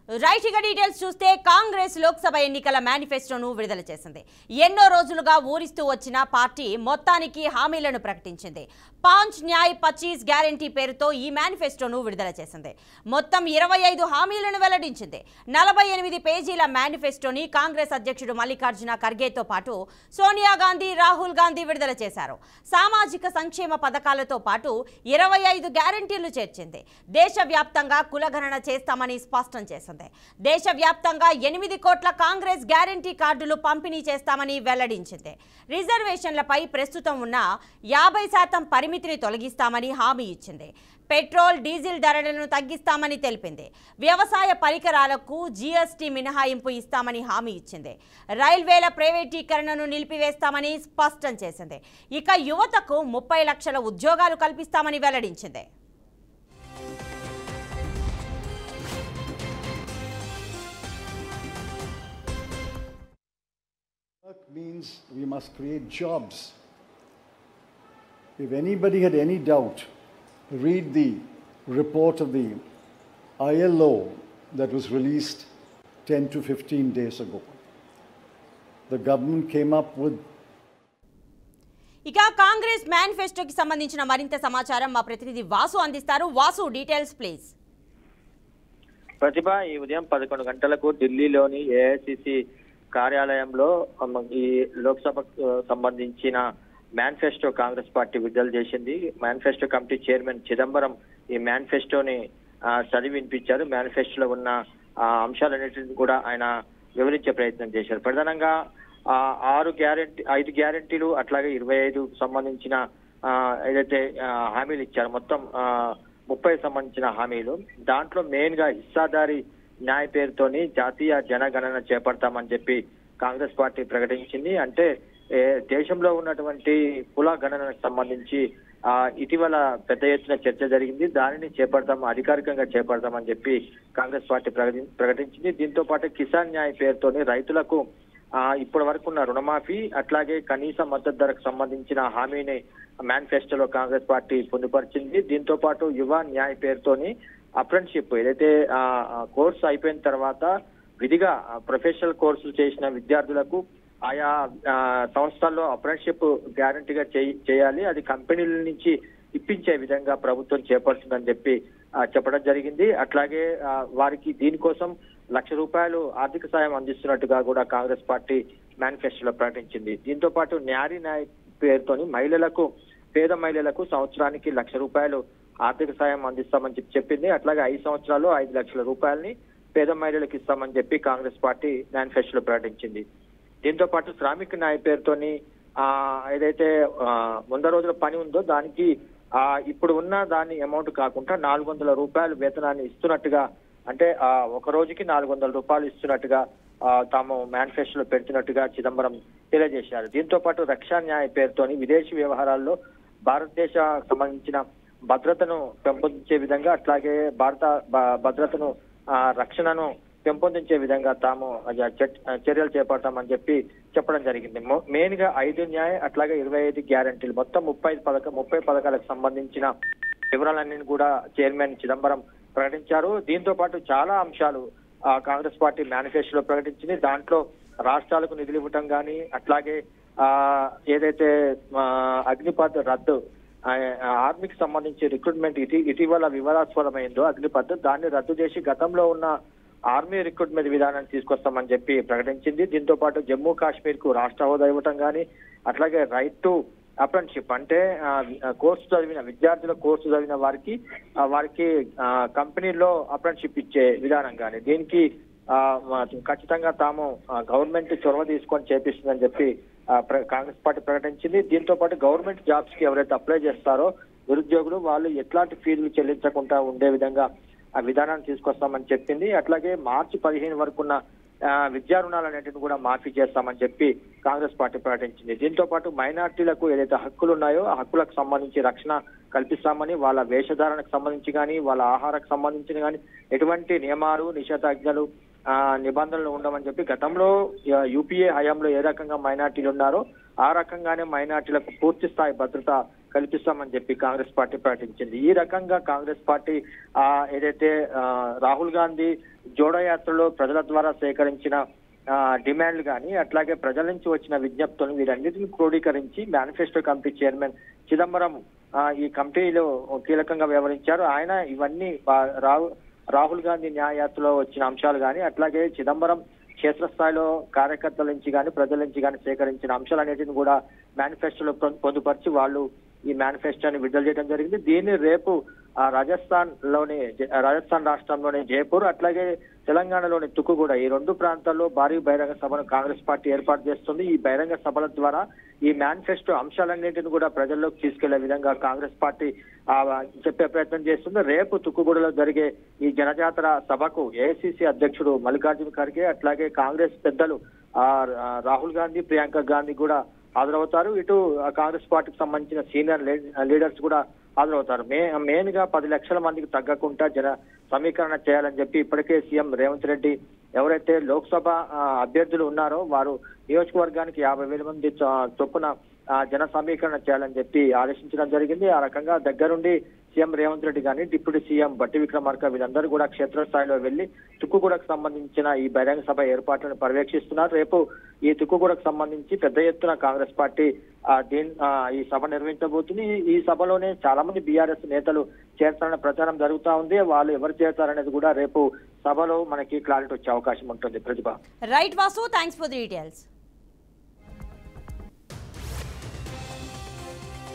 Right ఇక details చూస్తే కాంగ్రెస్ లోక్సభ ఎన్నికల మేనిఫెస్టోను విడుదల చేసింది ఎన్నో రోజులుగా ఊరిస్తూ వచ్చిన పార్టీ మొత్తానికి హామీలను ప్రకటించింది పాంచ్ న్యాయ్ పచ్చీస్ గ్యారంటీ పేరుతో ఈ మేనిఫెస్టోను విడుదల చేసింది మొత్తం ఇరవై ఐదు హామీలను వెల్లడించింది నలభై ఎనిమిది పేజీల మేనిఫెస్టోని కాంగ్రెస్ అధ్యక్షుడు మల్లికార్జున ఖర్గేతో పాటు సోనియా గాంధీ రాహుల్ గాంధీ విడుదల చేశారు సామాజిక సంక్షేమ పథకాలతో పాటు ఇరవై ఐదు గ్యారంటీలు చేర్చింది దేశవ్యాప్తంగా కులగణన చేస్తామని స్పష్టం చేసింది దేశవ్యాప్తంగా ఎనిమిది కోట్ల కాంగ్రెస్ గ్యారంటీ కార్డులు పంపిణీ చేస్తామని వెల్లడించింది రిజర్వేషన్లపై ప్రస్తుతం ఉన్న యాభై శాతం పరిమితిని తొలగిస్తామని హామీ ఇచ్చింది పెట్రోల్ డీజిల్ ధరలను తగ్గిస్తామని తెలిపింది వ్యవసాయ పరికరాలకు జీఎస్టీ మినహాయింపు ఇస్తామని హామీ ఇచ్చింది రైల్వేల ప్రైవేటీకరణను నిలిపివేస్తామని స్పష్టం చేసింది ఇక యువతకు ముప్పై లక్షల ఉద్యోగాలు కల్పిస్తామని వెల్లడించింది Work means we must create jobs. If anybody had any doubt, read the report of the ILO that was released 10 to 15 days ago. The government came up with ఇక కాంగ్రెస్ మేనిఫెస్టోకి సంబంధించిన మరింత సమాచారం మా ప్రతినిధి వాసు అందిస్తారు వాసు డీటెయిల్స్ ప్లీజ్ ప్రతిభ ఈ ఉదయం పదకొండు గంటలకు ఢిల్లీలోని ఏఐసిసి కార్యాలయంలో అమ్మ, ఈ లోక్సభకు సంబంధించిన మేనిఫెస్టో కాంగ్రెస్ పార్టీ విడుదల చేసింది మేనిఫెస్టో కమిటీ చైర్మన్ చిదంబరం ఈ మేనిఫెస్టోని ఆ, చదివి వినిపించారు మేనిఫెస్టోలో ఉన్న ఆ, అంశాలన్నింటినీ కూడా ఆయన వివరించే ప్రయత్నం చేశారు ప్రధానంగా ఆ, ఆరు గ్యారెంటీ ఐదు గ్యారెంటీలు అట్లాగే ఇరవై ఐదు సంబంధించిన ఆ, ఏదైతే ఆ, హామీలు ఇచ్చారు మొత్తం ఆ, ముప్పై సంబంధించిన హామీలు దాంట్లో మెయిన్ గా హిస్సాదారి న్యాయ పేరుతోని జాతీయ జనగణన చేపడతామని చెప్పి కాంగ్రెస్ పార్టీ ప్రకటించింది అంటే ఏ, దేశంలో ఉన్నటువంటి కుల గణనకు సంబంధించి ఆ ఇటీవల పెద్ద ఎత్తున చర్చ జరిగింది దానిని చేపడతాం అధికారికంగా చేపడతామని చెప్పి కాంగ్రెస్ పార్టీ ప్రకటి- ప్రకటించింది దీంతో పాటు కిసాన్ న్యాయ్ పేరుతోని రైతులకు ఆ ఇప్పటి వరకు ఉన్న రుణమాఫీ అట్లాగే కనీస మద్దతు ధరకు సంబంధించిన హామీని మేనిఫెస్టోలో కాంగ్రెస్ పార్టీ పొందుపరిచింది దీంతో పాటు యువ న్యాయ్ పేరుతోని అప్రెంటిషిప్ ఏదైతే ఆ ఆ కోర్సు అయిపోయిన తర్వాత విధిగా ప్రొఫెషనల్ కోర్సులు చేసిన విద్యార్థులకు ఆయా ఆ, సంస్థల్లో అప్రెంటిషిప్ గ్యారంటీగా చేయ- చేయాలి అది కంపెనీల నుంచి ఇప్పించే విధంగా ప్రభుత్వం చేపడుతుందని చెప్పి ఆ, చెప్పడం జరిగింది అట్లాగే ఆ, వారికి దీనికోసం లక్ష రూపాయలు ఆర్థిక సాయం అందిస్తున్నట్టుగా కూడా కాంగ్రెస్ పార్టీ మేనిఫెస్టోలో ప్రకటించింది దీంతో పాటు న్యారీ న్యాయ్ పేరుతోని మహిళలకు పేద మహిళలకు సంవత్సరానికి లక్ష రూపాయలు ఆర్థిక సాయం అందిస్తామని చెప్పి చెప్పింది అట్లాగే ఐదు సంవత్సరాలు ఐదు లక్షల రూపాయలని పేద మహిళలకు ఇస్తామని చెప్పి కాంగ్రెస్ పార్టీ మేనిఫెస్టోలో ప్రకటించింది దీంతో పాటు శ్రామిక న్యాయ పేరుతోని ఆ ఏదైతే ఆ, వంద రోజుల పని ఉందో దానికి ఆ ఇప్పుడు ఉన్న దాని అమౌంట్ కాకుండా నాలుగు వందల రూపాయలు వేతనాన్ని ఇస్తున్నట్టుగా అంటే ఆ ఒక రోజుకి నాలుగు వందల రూపాయలు ఇస్తున్నట్టుగా ఆ, తాము మేనిఫెస్టోలో పెడుతున్నట్టుగా చిదంబరం తెలియజేశారు దీంతో పాటు రక్షా న్యాయ పేరుతోని విదేశీ వ్యవహారాల్లో భారతదేశ సంబంధించిన భద్రతను పెంపొందించే విధంగా అట్లాగే భారత భ- భద్రతను ఆ, రక్షణను పెంపొందించే విధంగా తాము అది చట్- చర్యలు చేపడతామని చెప్పి చెప్పడం జరిగింది మొ- మెయిన్ గా ఐదు న్యాయ అట్లాగే ఇరవై ఐదు గ్యారంటీలు మొత్తం ముప్పై పథక ముప్పై పథకాలకు సంబంధించిన వివరాలన్నీ కూడా చైర్మన్ చిదంబరం ప్రకటించారు దీంతో పాటు చాలా అంశాలు ఆ, కాంగ్రెస్ పార్టీ మేనిఫెస్టోలో ప్రకటించింది దాంట్లో రాష్ట్రాలకు నిధులు ఇవ్వటం కానీ అట్లాగే ఆ ఏదైతే ఆ, అగ్నిపథ్ రద్దు ఆ, ఆర్మీకి సంబంధించి రిక్రూట్మెంట్ ఇటీ ఇటీవల వివాదాస్పదమైందో అగ్నిపథ్ దాన్ని రద్దు చేసి గతంలో ఉన్న ఆర్మీ రిక్రూట్మెంట్ విధానాన్ని తీసుకొస్తామని చెప్పి ప్రకటించింది దీంతో పాటు జమ్మూ కాశ్మీర్ కు రాష్ట్ర హోదా ఇవ్వటం కానీ అట్లాగే రైట్ టు అప్రెంటిషిప్ అంటే ఆ, కోర్సు చదివిన విద్యార్థుల కోర్సు చదివిన వారికి ఆ, వారికి ఆ, కంపెనీల్లో అప్రెంటిషిప్ ఇచ్చే విధానం కానీ దీనికి ఆ, మా- ఖచ్చితంగా తాము ఆ, గవర్నమెంట్ చొరవ తీసుకొని చేపిస్తుందని చెప్పి ఆ, ప్ర- కాంగ్రెస్ పార్టీ ప్రకటించింది దీంతో పాటు గవర్నమెంట్ జాబ్స్ కి ఎవరైతే అప్లై చేస్తారో నిరుద్యోగులు వాళ్ళు ఎట్లాంటి ఫీజులు చెల్లించకుండా ఉండే విధంగా ఆ విధానాన్ని తీసుకొస్తామని చెప్పింది అట్లాగే మార్చి పదిహేను వరకు ఉన్న ఆ, విద్యా రుణాలన్నింటిని కూడా మాఫీ చేస్తామని చెప్పి కాంగ్రెస్ పార్టీ ప్రకటించింది దీంతో పాటు మైనార్టీలకు ఏదైతే హక్కులు ఉన్నాయో ఆ హక్కులకు సంబంధించి రక్షణ కల్పిస్తామని వాళ్ళ వేషధారణకు సంబంధించి కానీ వాళ్ళ ఆహారకు సంబంధించిన కానీ ఎటువంటి నియమాలు నిషేధాజ్ఞలు ఆ, నిబంధనలు ఉండమని చెప్పి గతంలో ఆ, యూపీఏ హయాంలో ఏ రకంగా మైనార్టీలు ఉన్నారో ఆ రకంగానే మైనార్టీలకు పూర్తి స్థాయి భద్రత కల్పిస్తామని చెప్పి కాంగ్రెస్ పార్టీ ప్రకటించింది ఈ రకంగా కాంగ్రెస్ పార్టీ ఆ ఏదైతే ఆ, రాహుల్ గాంధీ జోడో యాత్రలో ప్రజల ద్వారా సేకరించిన ఆ, డిమాండ్లు కానీ అట్లాగే ప్రజల నుంచి వచ్చిన విజ్ఞప్తులను వీరన్నిటిని క్రోడీకరించి మేనిఫెస్టో కమిటీ చైర్మన్ చిదంబరం ఆ, ఈ కమిటీలో కీలకంగా వ్యవహరించారు ఆయన ఇవన్నీ బా- రాహు రాహుల్ గాంధీ న్యాయయాత్రలో వచ్చిన అంశాలు కానీ అట్లాగే చిదంబరం క్షేత్రస్థాయిలో కార్యకర్తల నుంచి కానీ ప్రజల నుంచి కానీ సేకరించిన అంశాలన్నిటిని కూడా మేనిఫెస్టోలో పొ- పొందుపరిచి వాళ్ళు ఈ మేనిఫెస్టోని విడుదల చేయడం జరిగింది దీన్ని రేపు ఆ, రాజస్థాన్ లోని జ- రాజస్థాన్ రాష్ట్రంలోని జైపూర్ అట్లాగే తెలంగాణలోని తుక్కుగూడ ఈ రెండు ప్రాంతాల్లో భారీ బహిరంగ సభను కాంగ్రెస్ పార్టీ ఏర్పాటు చేస్తుంది ఈ బహిరంగ సభల ద్వారా ఈ మేనిఫెస్టో అంశాలన్నింటిని కూడా ప్రజల్లోకి తీసుకెళ్లే విధంగా కాంగ్రెస్ పార్టీ ఆ, చెప్పే ప్రయత్నం చేస్తుంది రేపు తుక్కుగూడలో జరిగే ఈ జనజాతర సభకు ఏఐసిసి అధ్యక్షుడు మల్లికార్జున ఖర్గే అట్లాగే కాంగ్రెస్ పెద్దలు ఆ, ఆ, రాహుల్ గాంధీ ప్రియాంక గాంధీ కూడా హాజరవుతారు ఇటు ఆ, కాంగ్రెస్ పార్టీకి సంబంధించిన సీనియర్ లీ- లీడర్స్ కూడా హాజరవుతారు మే మెయిన్ గా పది లక్షల మందికి తగ్గకుండా జన సమీకరణ చేయాలని చెప్పి ఇప్పటికే సీఎం రేవంత్ రెడ్డి ఎవరైతే లోక్సభ ఆ, అభ్యర్థులు ఉన్నారో వారు నియోజకవర్గానికి యాభై వేల మంది చొ- చొప్పున ఆ, జన సమీకరణ చేయాలని చెప్పి ఆదేశించడం జరిగింది ఆ రకంగా దగ్గరుండి సీఎం రేవంత్ రెడ్డి కానీ డిప్యూటీ సీఎం బట్టి విక్రమార్క వీళ్ళందరూ కూడా క్షేత్రస్థాయిలో వెళ్లి తుక్కుగూడకు సంబంధించిన ఈ బహిరంగ సభ ఏర్పాట్లను పర్యవేక్షిస్తున్నారు రేపు ఈ తుక్కుగూడకు సంబంధించి పెద్ద ఎత్తున కాంగ్రెస్ పార్టీ ఆ, దీన్ ఆ, ఈ సభ నిర్వహించబోతుంది ఈ- ఈ సభలోనే చాలా మంది బీఆర్ఎస్ నేతలు చేరుతారన్న ప్రచారం జరుగుతా ఉంది వాళ్ళు ఎవరు చేరుతారనేది కూడా రేపు సభలో మనకి క్లారిటీ వచ్చే అవకాశం ఉంటుంది Pratibha right Vasu thanks for the details